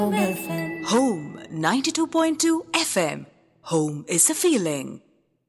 Home 92.2 FM. Home is a feeling.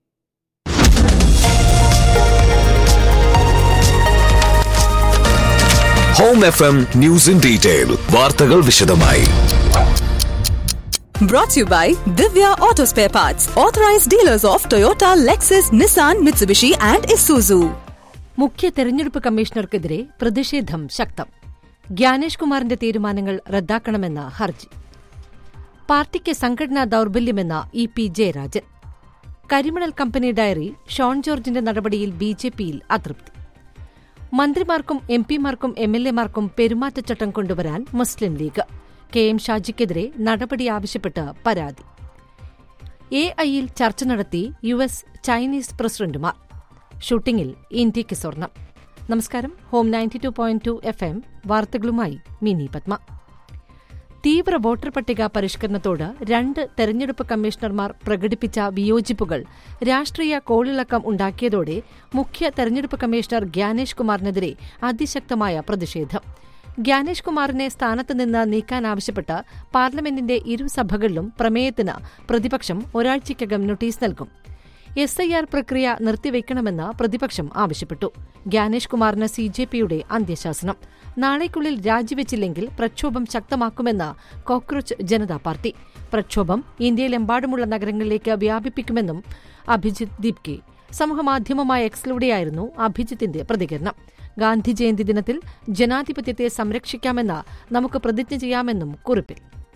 Home F M news in detail വാർത്തകൾ വിശദമായി Brought to you by Divya Auto Spare Parts, authorized dealers of Toyota, Lexus, Nissan, Mitsubishi, and Isuzu. മുഖ്യ തെരഞ്ഞെടുപ്പ് കമ്മീഷണർക്കെതിരെ പ്രതിഷേധം ശക്തം ഗ്യാനേഷ് കുമാറിന്റെ തീരുമാനങ്ങൾ റദ്ദാക്കണമെന്ന ഹർജി പാർട്ടിക്ക് സംഘടനാ ദൌർബല്യമെന്ന ഇ പി ജയരാജൻ കരിമണൽ കമ്പനി ഡയറി ഷോൺ ജോർജിന്റെ നടപടിയിൽ ബി ജെ പിയിൽ അതൃപ്തി മന്ത്രിമാർക്കും എം പിമാർക്കും എം എൽ എമാർക്കും പെരുമാറ്റച്ചട്ടം കൊണ്ടുവരാൻ മുസ്ലിം ലീഗ് കെ എം ഷാജിക്കെതിരെ നടപടി ആവശ്യപ്പെട്ട് പരാതി എ ഐയിൽ ചർച്ച നടത്തി യു എസ് ചൈനീസ് പ്രസിഡന്റുമാർ ഷൂട്ടിംഗിൽ ഇന്ത്യയ്ക്ക് സ്വർണം നമസ്കാരം home ninety two point two F M വാർത്തകളുമായി മിനി പത്മ തീവ്ര വോട്ടർ പട്ടിക പരിഷ്കരണത്തോട് രണ്ട് തെരഞ്ഞെടുപ്പ് കമ്മീഷണർമാർ പ്രകടിപ്പിച്ച വിയോജിപ്പുകൾ രാഷ്ട്രീയ കോളിളക്കം ഉണ്ടാക്കിയതോടെ മുഖ്യ തെരഞ്ഞെടുപ്പ് കമ്മീഷണർ ഗ്യാനേഷ് കുമാറിനെതിരെ അതിശക്തമായ പ്രതിഷേധം ഗ്യാനേഷ് കുമാറിനെ സ്ഥാനത്ത് നിന്ന് നീക്കാനാവശ്യപ്പെട്ട് പാർലമെന്റിന്റെ ഇരുസഭകളിലും പ്രമേയത്തിന് പ്രതിപക്ഷം ഒരാഴ്ചയ്ക്കകം നോട്ടീസ് നൽകും എസ് ഐ ആർ പ്രക്രിയ നിർത്തിവെക്കണമെന്ന് പ്രതിപക്ഷം ആവശ്യപ്പെട്ടു ഗ്യാനേഷ് കുമാറിന് സി ജെ പിയുടെ അന്ത്യശാസനം നാളേക്കുള്ളിൽ രാജിവെച്ചില്ലെങ്കിൽ പ്രക്ഷോഭം ശക്തമാക്കുമെന്ന് കോക്രോച്ച് ജനതാ പാർട്ടി പ്രക്ഷോഭം ഇന്ത്യയിലെമ്പാടുമുള്ള നഗരങ്ങളിലേക്ക് വ്യാപിപ്പിക്കുമെന്നും അഭിജിത് ദീപ്കെ സമൂഹമാധ്യമമായ എക്സിലൂടെയായിരുന്നു അഭിജിത്തിന്റെ പ്രതികരണം ഗാന്ധി ജയന്തി ദിനത്തിൽ ജനാധിപത്യത്തെ സംരക്ഷിക്കാമെന്ന് നമുക്ക് പ്രതിജ്ഞ ചെയ്യാമെന്നും കുറിപ്പിൽ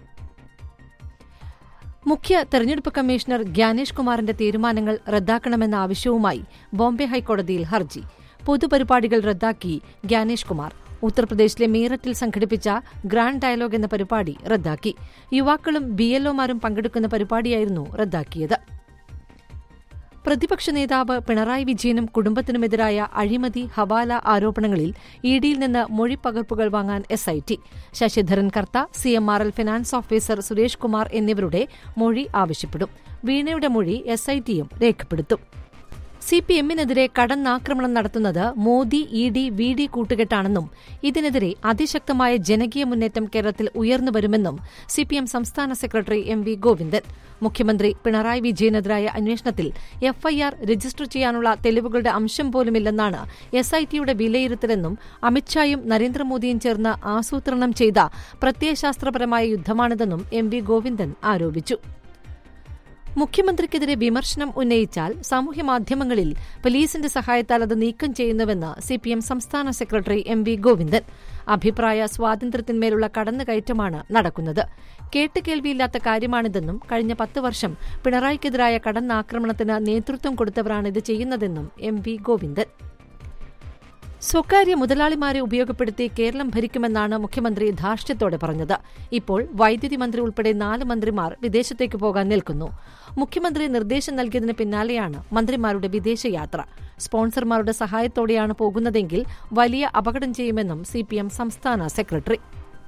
മുഖ്യ തെരഞ്ഞെടുപ്പ് കമ്മീഷണർ ഗ്യാനേഷ് കുമാറിന്റെ തീരുമാനങ്ങൾ റദ്ദാക്കണമെന്ന ആവശ്യവുമായി ബോംബെ ഹൈക്കോടതിയിൽ ഹർജി പൊതുപരിപാടികൾ റദ്ദാക്കി ഗ്യാനേഷ് കുമാർ ഉത്തർപ്രദേശിലെ മീററ്റിൽ സംഘടിപ്പിച്ച ഗ്രാൻഡ് ഡയലോഗ് എന്ന പരിപാടി റദ്ദാക്കി യുവാക്കളും ബിഎൽഒമാരും പങ്കെടുക്കുന്ന പരിപാടിയായിരുന്നു റദ്ദാക്കിയത് പ്രതിപക്ഷ നേതാവ് പിണറായി വിജയനും കുടുംബത്തിനുമെതിരായ അഴിമതി ഹവാല ആരോപണങ്ങളിൽ ഇഡിയിൽ നിന്ന് മൊഴിപ്പകർപ്പുകൾ വാങ്ങാൻ SIT Sasidharan Kartha CMRL finance officer Suresh Kumar എന്നിവരുടെ മൊഴി ആവശ്യപ്പെടും വീണയുടെ മൊഴി എസ്ഐടിയും രേഖപ്പെടുത്തും സി പി എമ്മിനെതിരെ കടന്നാക്രമണം നടത്തുന്നത് Modi E D V D കൂട്ടുകെട്ടാണെന്നും ഇതിനെതിരെ അതിശക്തമായ ജനകീയ മുന്നേറ്റം കേരളത്തിൽ ഉയർന്നുവരുമെന്നും സി പി എം സംസ്ഥാന സെക്രട്ടറി എം വി ഗോവിന്ദൻ മുഖ്യമന്ത്രി പിണറായി വിജയനെതിരായ അന്വേഷണത്തിൽ എഫ്ഐആർ രജിസ്റ്റർ ചെയ്യാനുള്ള തെളിവുകളുടെ അംശം പോലുമില്ലെന്നാണ് എസ്ഐടിയുടെ വിലയിരുത്തലെന്നും അമിത്ഷായും നരേന്ദ്രമോദിയും ചേർന്ന് ആസൂത്രണം ചെയ്ത പ്രത്യയശാസ്ത്രപരമായ യുദ്ധമാണിതെന്നും എം വി ഗോവിന്ദൻ ആരോപിച്ചു മുഖ്യമന്ത്രിക്കെതിരെ വിമർശനം ഉന്നയിച്ചാൽ സാമൂഹ്യമാധ്യമങ്ങളിൽ പോലീസിന്റെ സഹായത്താൽ അത് നീക്കം ചെയ്യുന്നുവെന്ന് സിപിഎം സംസ്ഥാന സെക്രട്ടറി എം വി ഗോവിന്ദൻ അഭിപ്രായ സ്വാതന്ത്ര്യത്തിന്മേലുള്ള കടന്നുകയറ്റമാണ് നടക്കുന്നത് കേട്ടുകേൾവിയില്ലാത്ത കാര്യമാണിതെന്നും കഴിഞ്ഞ പത്ത് വർഷം പിണറായിക്കെതിരായ കടന്നാക്രമണത്തിന് നേതൃത്വം കൊടുത്തവരാണ് ഇത് ചെയ്യുന്നതെന്നും എം വി ഗോവിന്ദൻ സ്വകാര്യ മുതലാളിമാരെ ഉപയോഗപ്പെടുത്തി കേരളം ഭരിക്കുമെന്നാണ് മുഖ്യമന്ത്രി ധാർഷ്ട്യത്തോടെ പറഞ്ഞത് ഇപ്പോൾ വൈദ്യുതി മന്ത്രി ഉൾപ്പെടെ നാല് മന്ത്രിമാർ വിദേശത്തേക്ക് പോകാൻ നിൽക്കുന്നു മുഖ്യമന്ത്രി നിർദ്ദേശം നൽകിയതിന് പിന്നാലെയാണ് മന്ത്രിമാരുടെ വിദേശയാത്ര സ്പോൺസർമാരുടെ സഹായത്തോടെയാണ് പോകുന്നതെങ്കിൽ വലിയ അപകടം ചെയ്യുമെന്നും സിപിഎം സംസ്ഥാന സെക്രട്ടറി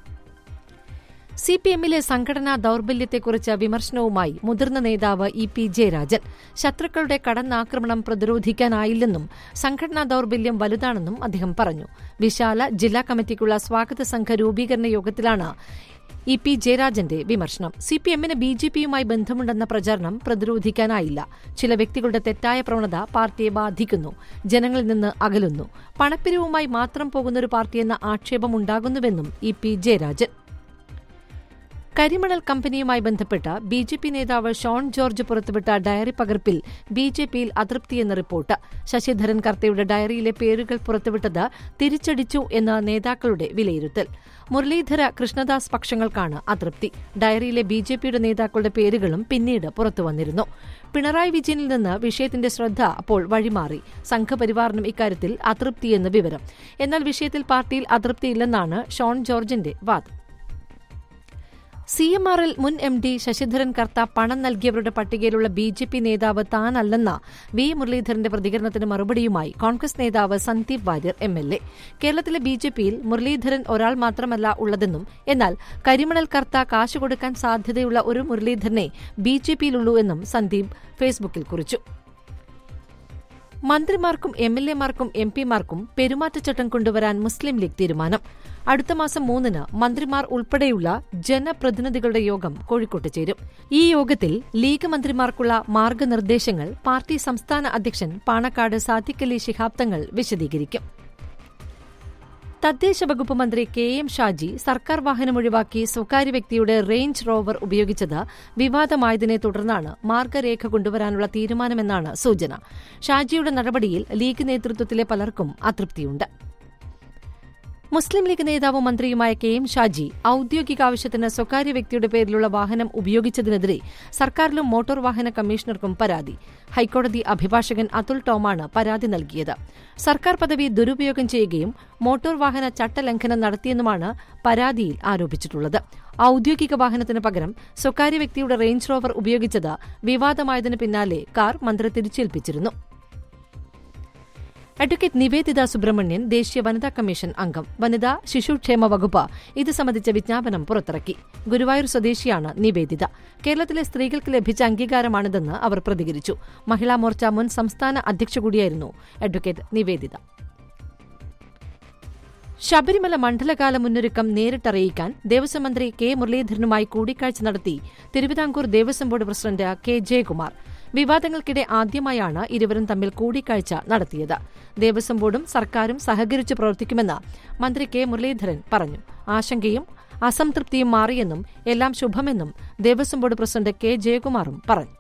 സി പി എമ്മിലെ സംഘടനാ ദൌർബല്യത്തെക്കുറിച്ച് വിമർശനവുമായി മുതിർന്ന നേതാവ് ഇ പി ജയരാജൻ ശത്രുക്കളുടെ കടന്നാക്രമണം പ്രതിരോധിക്കാനായില്ലെന്നും സംഘടനാ ദൌർബല്യം വലുതാണെന്നും അദ്ദേഹം പറഞ്ഞു വിശാല ജില്ലാ കമ്മിറ്റിക്കുള്ള സ്വാഗത സംഘ രൂപീകരണ യോഗത്തിലാണ് ഇ പി ജയരാജന്റെ വിമർശനം സി പി എമ്മിന് ബി ജെ പിയുമായി ബന്ധമുണ്ടെന്ന പ്രചാരണം പ്രതിരോധിക്കാനായില്ല ചില വ്യക്തികളുടെ തെറ്റായ പ്രവണത പാർട്ടിയെ ബാധിക്കുന്നു ജനങ്ങളിൽ നിന്ന് അകലുന്നു പണപ്പിരിവുമായി മാത്രം പോകുന്നൊരു പാർട്ടിയെന്ന ആക്ഷേപമുണ്ടാകുന്നുവെന്നും ഇ പി ജയരാജൻ കരിമണൽ കമ്പനിയുമായി ബന്ധപ്പെട്ട് ബി ജെ പി നേതാവ് ഷോൺ ജോർജ് പുറത്തുവിട്ട ഡയറി പകർപ്പിൽ ബി ജെ പിയിൽ അതൃപ്തിയെന്ന റിപ്പോർട്ട് ശശിധരൻ കർത്തയുടെ ഡയറിയിലെ പേരുകൾ പുറത്തുവിട്ടത് തിരിച്ചടിച്ചു എന്ന നേതാക്കളുടെ വിലയിരുത്തൽ മുരളീധര കൃഷ്ണദാസ് പക്ഷങ്ങൾക്കാണ് അതൃപ്തി ഡയറിയിലെ ബി ജെ പിയുടെ നേതാക്കളുടെ പേരുകളും പിന്നീട് പുറത്തുവന്നിരുന്നു പിണറായി വിജയനിൽ നിന്ന് വിഷയത്തിന്റെ ശ്രദ്ധ അപ്പോൾ വഴിമാറി സംഘപരിവാറിനും ഇക്കാര്യത്തിൽ അതൃപ്തിയെന്ന് വിവരം എന്നാൽ വിഷയത്തിൽ പാർട്ടിയിൽ അതൃപ്തിയില്ലെന്നാണ് ഷോൺ ജോർജിന്റെ വാദം സി എം ആർ എൽ മുൻ എം ഡി ശശിധരൻ കർത്ത പണം നൽകിയവരുടെ പട്ടികയിലുള്ള ബി ജെ പി നേതാവ് താനല്ലെന്ന വി മുരളീധരന്റെ പ്രതികരണത്തിന് മറുപടിയുമായി കോൺഗ്രസ് നേതാവ് Sandeep Warrier M L A കേരളത്തിലെ ബി ജെ പിയിൽ മുരളീധരൻ ഒരാൾ മാത്രമല്ല ഉള്ളതെന്നും എന്നാൽ കരിമണൽ കർത്ത കാശ് കൊടുക്കാൻ സാധ്യതയുള്ള ഒരു മുരളീധരനെ ബി ജെ പിയിലുള്ളൂ എന്നും സന്ദീപ് ഫേസ്ബുക്കിൽ കുറിച്ചു മന്ത്രിമാർക്കും എം എൽ എമാർക്കും എം പിമാർക്കും പെരുമാറ്റച്ചട്ടം കൊണ്ടുവരാൻ മുസ്ലിം ലീഗ് തീരുമാനം അടുത്ത മാസം മൂന്നിന് മന്ത്രിമാർ ഉൾപ്പെടെയുള്ള ജനപ്രതിനിധികളുടെ യോഗം കോഴിക്കോട്ട് ചേരും ഈ യോഗത്തിൽ ലീഗ് മന്ത്രിമാർക്കുള്ള മാർഗനിർദ്ദേശങ്ങൾ പാർട്ടി സംസ്ഥാന അധ്യക്ഷൻ പാണക്കാട് സാദിഖലി ശിഹാബ് തങ്ങൾ വിശദീകരിക്കും തദ്ദേശ വകുപ്പ് മന്ത്രി കെ എം ഷാജി സർക്കാർ വാഹനം ഒഴിവാക്കി സ്വകാര്യ വ്യക്തിയുടെ റേഞ്ച് റോവർ ഉപയോഗിച്ചത് വിവാദമായതിനെ തുടർന്നാണ് മാർഗരേഖ കൊണ്ടുവരാനുള്ള തീരുമാനമെന്നാണ് സൂചന ഷാജിയുടെ നടപടിയിൽ ലീഗ് നേതൃത്വത്തിലെ പലർക്കും അതൃപ്തിയുണ്ട് മുസ്ലിം ലീഗ് നേതാവും മന്ത്രിയുമായ കെ എം ഷാജി ഔദ്യോഗിക ആവശ്യത്തിന് സ്വകാര്യ വ്യക്തിയുടെ പേരിലുള്ള വാഹനം ഉപയോഗിച്ചതിനെതിരെ സർക്കാരിലും മോട്ടോർ വാഹന കമ്മീഷണർക്കും പരാതി ഹൈക്കോടതി അഭിഭാഷകൻ അതുൽ ടോമാണ് പരാതി നൽകിയത് സർക്കാർ പദവി ദുരുപയോഗം ചെയ്യുകയും മോട്ടോർ വാഹന ചട്ടലംഘനം നടത്തിയെന്നുമാണ് പരാതിയിൽ ആരോപിച്ചിട്ടുള്ളത് ഔദ്യോഗിക വാഹനത്തിന് പകരം സ്വകാര്യ വ്യക്തിയുടെ റേഞ്ച് റോവർ ഉപയോഗിച്ചത് വിവാദമായതിനു പിന്നാലെ കാർ മന്ത്രി തിരിച്ചേൽപ്പിച്ചിരുന്നു അഡ്വക്കേറ്റ് നിവേദിത സുബ്രഹ്മണ്യൻ ദേശീയ വനിതാ കമ്മീഷൻ അംഗം വനിതാ ശിശുക്ഷേമ വകുപ്പ് ഇത് സംബന്ധിച്ച വിജ്ഞാപനം പുറത്തിറക്കി ഗുരുവായൂർ സ്വദേശിയാണ് നിവേദിത കേരളത്തിലെ സ്ത്രീകൾക്ക് ലഭിച്ച അംഗീകാരമാണിതെന്ന് അവർ പ്രതികരിച്ചു മഹിളാ മോർച്ച മുൻ സംസ്ഥാന അധ്യക്ഷ കൂടിയായിരുന്നു അഡ്വക്കേറ്റ് നിവേദിത ശബരിമല മണ്ഡലകാല മുന്നൊരുക്കം നേരിട്ടറിയിക്കാൻ ദേവസ്വം മന്ത്രി കെ മുരളീധരനുമായി കൂടിക്കാഴ്ച നടത്തി Thiruvithamkoor Devaswom board president K Jayakumar വിവാദങ്ങൾക്കിടെ ആദ്യമായാണ് ഇരുവരും തമ്മിൽ കൂടിക്കാഴ്ച നടത്തിയത് ദേവസ്വം ബോർഡും സർക്കാരും സഹകരിച്ച് പ്രവർത്തിക്കുമെന്ന് മന്ത്രി കെ മുരളീധരൻ പറഞ്ഞു ആശങ്കയും അസംതൃപ്തിയും മാറിയെന്നും എല്ലാം ശുഭമെന്നും ദേവസ്വം ബോർഡ് പ്രസിഡന്റ് കെ ജയകുമാറും പറഞ്ഞു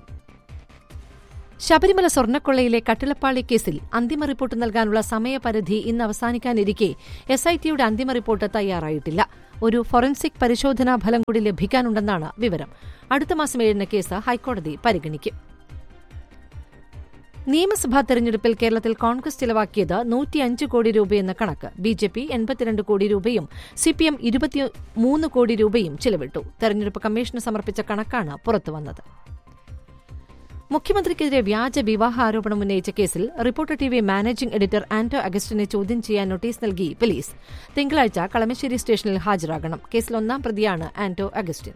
ശബരിമല സ്വർണ്ണക്കൊള്ളയിലെ കട്ടിളപ്പാളി കേസിൽ അന്തിമ റിപ്പോർട്ട് നൽകാനുള്ള സമയപരിധി ഇന്ന് അവസാനിക്കാനിരിക്കെ എസ് ഐ ടിയുടെ അന്തിമ റിപ്പോർട്ട് തയ്യാറായിട്ടില്ല ഒരു ഫോറൻസിക് പരിശോധനാ ഫലം കൂടി ലഭിക്കാനുണ്ടെന്നാണ് വിവരം അടുത്ത മാസം ഏഴിന് കേസ് ഹൈക്കോടതി പരിഗണിക്കും നിയമസഭാ തെരഞ്ഞെടുപ്പിൽ കേരളത്തിൽ കോൺഗ്രസ് ചിലവാക്കിയത് നൂറ്റിയഞ്ച് കോടി രൂപയെന്ന കണക്ക് ബി ജെ പി എൺപത്തിരണ്ട് കോടി രൂപയും സിപിഎം ഇരുപത്തിമൂന്ന് കോടി രൂപയും ചിലവിട്ടു തെരഞ്ഞെടുപ്പ് കമ്മീഷന് സമർപ്പിച്ച കണക്കാണ് പുറത്തുവന്നത് മുഖ്യമന്ത്രിക്കെതിരെ വ്യാജ വിവാഹ ആരോപണം ഉന്നയിച്ച കേസിൽ reporter T V managing editor Anto അഗസ്റ്റിനെ ചോദ്യം ചെയ്യാൻ നോട്ടീസ് നൽകി പോലീസ് തിങ്കളാഴ്ച കളമശ്ശേരി സ്റ്റേഷനിൽ ഹാജരാകണം കേസിൽ ഒന്നാം പ്രതിയാണ് ആന്റോ അഗസ്റ്റിൻ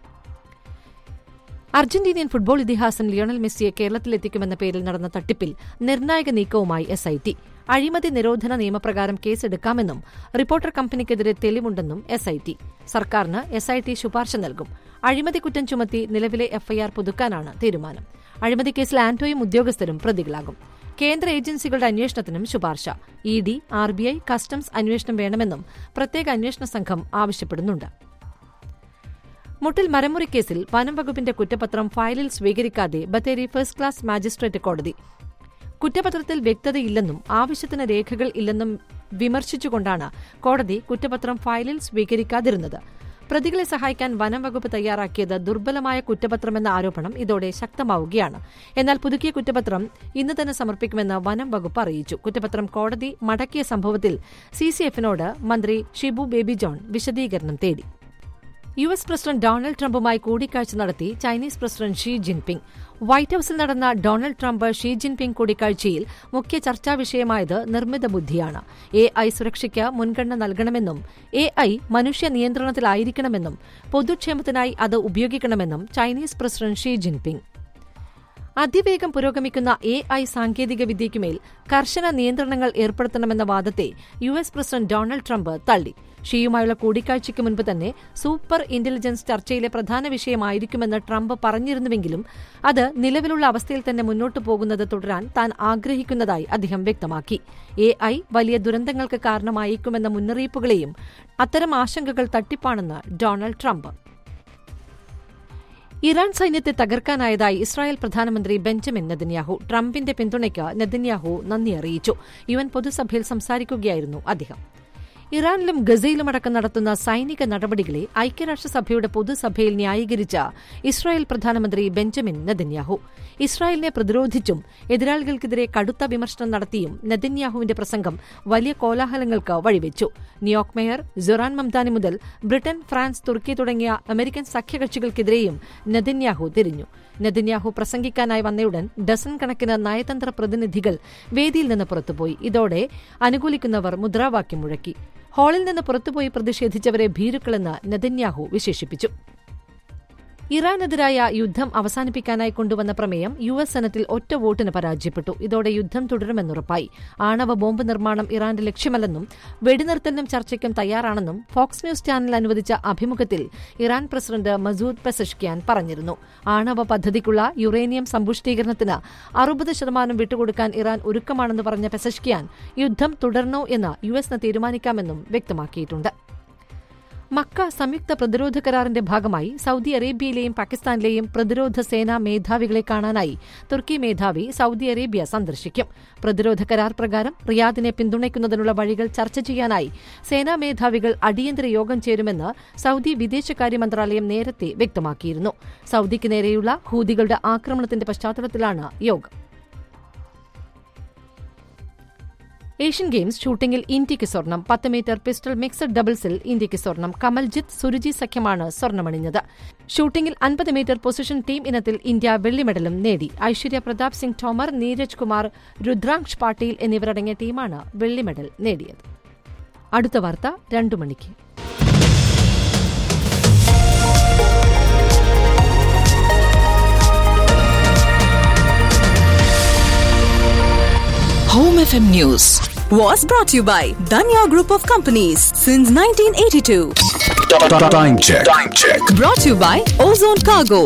അർജന്റീനിയൻ ഫുട്ബോൾ ഇതിഹാസം ലിയോണൽ മെസ്സിയെ കേരളത്തിലെത്തിക്കുമെന്ന പേരിൽ നടന്ന തട്ടിപ്പിൽ നിർണായക നീക്കവുമായി എസ് ഐ ടി അഴിമതി നിരോധന നിയമപ്രകാരം കേസെടുക്കാമെന്നും റിപ്പോർട്ടർ കമ്പനിക്കെതിരെ തെളിവുണ്ടെന്നും എസ് ഐ ടി സർക്കാരിന് എസ് ഐ ടി ശുപാർശ നൽകും അഴിമതി കുറ്റം ചുമത്തി നിലവിലെ എഫ്ഐആർ പുതുക്കാനാണ് തീരുമാനം അഴിമതി കേസിൽ ആന്റോയും ഉദ്യോഗസ്ഥരും പ്രതികളാകും കേന്ദ്ര ഏജൻസികളുടെ അന്വേഷണത്തിനും ശുപാർശ E D R B I customs അന്വേഷണം വേണമെന്നും പ്രത്യേക അന്വേഷണ സംഘം ആവശ്യപ്പെടുന്നുണ്ട് മുട്ടിൽ മരമുറി കേസിൽ വനം വകുപ്പിന്റെ കുറ്റപത്രം ഫയലിൽ സ്വീകരിക്കാതെ ബത്തേരി ഫസ്റ്റ് ക്ലാസ് മാജിസ്ട്രേറ്റ് കോടതി കുറ്റപത്രത്തിൽ വ്യക്തതയില്ലെന്നും ആവശ്യത്തിന് രേഖകൾ ഇല്ലെന്നും വിമർശിച്ചുകൊണ്ടാണ് കോടതി കുറ്റപത്രം ഫയലിൽ സ്വീകരിക്കാതിരുന്നത് പ്രതികളെ സഹായിക്കാൻ വനം വകുപ്പ് തയ്യാറാക്കിയത് ദുർബലമായ കുറ്റപത്രമെന്ന ആരോപണം ഇതോടെ ശക്തമാവുകയാണ് എന്നാൽ പുതുക്കിയ കുറ്റപത്രം ഇന്ന് തന്നെ സമർപ്പിക്കുമെന്ന് വനം വകുപ്പ് അറിയിച്ചു കുറ്റപത്രം കോടതി മടക്കിയ സംഭവത്തിൽ സിസിഎഫിനോട് മന്ത്രി ഷിബു ബേബി ജോൺ വിശദീകരണം തേടി യു എസ് പ്രസിഡന്റ് ഡൊണാൾഡ് ട്രംപുമായി കൂടിക്കാഴ്ച നടത്തി Chinese president Xi Jinping white ഹൌസിൽ നടന്ന ഡൊണാൾഡ് ട്രംപ് ഷീ ജിൻപിങ് കൂടിക്കാഴ്ചയിൽ മുഖ്യ ചർച്ചാ വിഷയമായത് നിർമ്മിത ബുദ്ധിയാണ് എ ഐ സുരക്ഷയ്ക്ക് മുൻഗണന നൽകണമെന്നും എ ഐ മനുഷ്യ നിയന്ത്രണത്തിലായിരിക്കണമെന്നും പൊതുക്ഷേമത്തിനായി അത് ഉപയോഗിക്കണമെന്നും ചൈനീസ് പ്രസിഡന്റ് ഷീ ജിൻപിങ് അതിവേഗം പുരോഗമിക്കുന്ന എ ഐ സാങ്കേതിക വിദ്യയ്ക്കുമേൽ കർശന നിയന്ത്രണങ്ങൾ ഏർപ്പെടുത്തണമെന്ന വാദത്തെ U S president Donald Trump തള്ളി ഷിയുമായുള്ള കൂടിക്കാഴ്ചയ്ക്ക് മുൻപ് തന്നെ സൂപ്പർ ഇന്റലിജൻസ് ചർച്ചയിലെ പ്രധാന വിഷയമായിരിക്കുമെന്ന് ട്രംപ് പറഞ്ഞിരുന്നുവെങ്കിലും അത് നിലവിലുള്ള അവസ്ഥയിൽ തന്നെ മുന്നോട്ടു പോകുന്നത് തുടരാൻ താൻ ആഗ്രഹിക്കുന്നതായി അദ്ദേഹം വ്യക്തമാക്കി എ ഐ വലിയ ദുരന്തങ്ങൾക്ക് കാരണമായേക്കുമെന്ന മുന്നറിയിപ്പുകളെയും അത്തരം ആശങ്കകൾ തട്ടിപ്പാണെന്ന് ഡൊണാൾഡ് ട്രംപ് ഇറാൻ സൈന്യത്തെ തകർക്കാനായതായി ഇസ്രായേൽ പ്രധാനമന്ത്രി ബെഞ്ചമിൻ നെതന്യാഹു ട്രംപിന്റെ പിന്തുണയ്ക്ക് നെതന്യാഹു നന്ദി അറിയിച്ചു യു എൻ പൊതുസഭയിൽ സംസാരിക്കുകയായിരുന്നു അദ്ദേഹം ഇറാനിലും ഗസയിലുമടക്കം നടത്തുന്ന സൈനിക നടപടികളെ ഐക്യരാഷ്ട്രസഭയുടെ പൊതുസഭയിൽ ന്യായീകരിച്ച ഇസ്രായേൽ പ്രധാനമന്ത്രി ബെഞ്ചമിൻ നെതന്യാഹു ഇസ്രായേലിനെ പ്രതിരോധിച്ചും എതിരാളികൾക്കെതിരെ കടുത്ത വിമർശനം നടത്തിയും നെതന്യാഹുവിന്റെ പ്രസംഗം വലിയ കോലാഹലങ്ങൾക്ക് വഴിവെച്ചു ന്യൂയോർക്ക് മേയർ ജൊറാൻ മംദാനി മുതൽ ബ്രിട്ടൻ ഫ്രാൻസ് തുർക്കി തുടങ്ങിയ അമേരിക്കൻ സഖ്യകക്ഷികൾക്കെതിരെയും നെതന്യാഹു തിരിഞ്ഞു നെതന്യാഹു പ്രസംഗിക്കാനായി വന്നയുടൻ ഡസൻ കണക്കിന് നയതന്ത്ര പ്രതിനിധികൾ വേദിയിൽ നിന്ന് പുറത്തുപോയി ഇതോടെ അനുകൂലിക്കുന്നവർ മുദ്രാവാക്യം മുഴക്കി ഹാളിൽ നിന്ന് പുറത്തുപോയി പ്രതിഷേധിച്ചവരെ ഭീരുക്കളെന്ന് നെതന്യാഹു വിശേഷിപ്പിച്ചു ഇറാനെതിരായ യുദ്ധം അവസാനിപ്പിക്കാനായി കൊണ്ടുവന്ന പ്രമേയം യു എസ് സെനറ്റിൽ ഒറ്റ വോട്ടിന് പരാജയപ്പെട്ടു ഇതോടെ യുദ്ധം തുടരുമെന്നുറപ്പായി ആണവ ബോംബ് നിർമ്മാണം ഇറാന്റെ ലക്ഷ്യമല്ലെന്നും വെടിനിർത്തലിനും ചർച്ചയ്ക്കും തയ്യാറാണെന്നും ഫോക്സ് ന്യൂസ് ചാനൽ അനുവദിച്ച അഭിമുഖത്തിൽ ഇറാൻ പ്രസിഡന്റ് മസൂദ് പെസഷ്കിയാൻ പറഞ്ഞിരുന്നു ആണവ പദ്ധതിക്കുള്ള യുറേനിയം സമ്പുഷ്ടീകരണത്തിന് അറുപത് ശതമാനം വിട്ടുകൊടുക്കാൻ ഇറാൻ ഒരുക്കമാണെന്ന് പറഞ്ഞ പെസഷ്കിയാൻ യുദ്ധം തുടരണോ എന്ന് യു എസിന് തീരുമാനിക്കാമെന്നും വ്യക്തമാക്കിയിട്ടുണ്ട് മക്ക സംയുക്ത പ്രതിരോധ കരാറിന്റെ ഭാഗമായി സൌദി അറേബ്യയിലെയും പാകിസ്ഥാനിലെയും പ്രതിരോധ സേനാ മേധാവികളെ കാണാനായി തുർക്കി മേധാവി സൌദി അറേബ്യ സന്ദർശിക്കും പ്രതിരോധ കരാർ പ്രകാരം റിയാദിനെ പിന്തുണയ്ക്കുന്നതിനുള്ള വഴികൾ ചർച്ച ചെയ്യാനായി സേനാ മേധാവികൾ അടിയന്തര യോഗം ചേരുമെന്ന് സൌദി വിദേശകാര്യ മന്ത്രാലയം നേരത്തെ വ്യക്തമാക്കിയിരുന്നു സൌദിക്ക് നേരെയുള്ള ഹൂതികളുടെ ആക്രമണത്തിന്റെ പശ്ചാത്തലത്തിലാണ് യോഗം ഏഷ്യൻ ഗെയിംസ് ഷൂട്ടിംഗിൽ ഇന്ത്യയ്ക്ക് സ്വർണം പത്ത് മീറ്റർ പിസ്റ്റൾ മിക്സഡ് ഡബിൾസിൽ ഇന്ത്യയ്ക്ക് സ്വർണം കമൽജിത്ത് സുരുജി സഖ്യമാണ് സ്വർണമണിഞ്ഞത് ഷൂട്ടിംഗിൽ അൻപത് മീറ്റർ പൊസിഷൻ ടീം ഇനത്തിൽ ഇന്ത്യ വെള്ളി മെഡലും നേടി ഐശ്വര്യ പ്രതാപ് സിംഗ് തോമർ നീരജ് കുമാർ രുദ്രാംശ് പാട്ടീൽ എന്നിവരടങ്ങിയ ടീമാണ് വെള്ളി മെഡൽ നേടിയത് അടുത്ത വാർത്ത രണ്ടു മണിക്ക് Home FM News was brought to you by Danya Group of Companies since 1982. Time check. Time check. Brought to you by Ozone Cargo.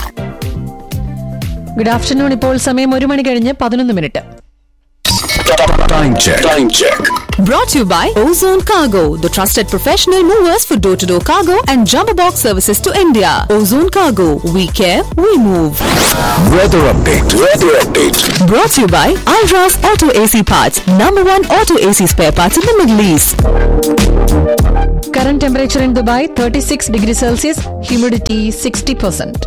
Good afternoon ഇപ്പോൾ സമയം ഒരു മണി കഴിഞ്ഞ് പതിനൊന്ന് minute Time check. Time check. Brought to you by Ozone Cargo, the trusted professional movers for door to door cargo and jumbo box services to India. Ozone Cargo, we care, we move. Weather update. Weather update. Brought to you by Alras Auto AC Parts, number one auto AC spare parts in the Middle East. Current temperature in Dubai thirty six degree Celsius humidity sixty percent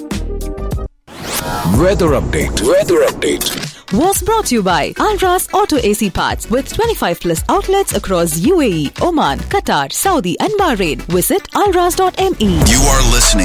Weather update. Weather update. Was brought to you by Alras Auto AC Parts with 25 plus outlets across UAE, Oman, Qatar, Saudi, and Bahrain. Visit alras.me. You are listening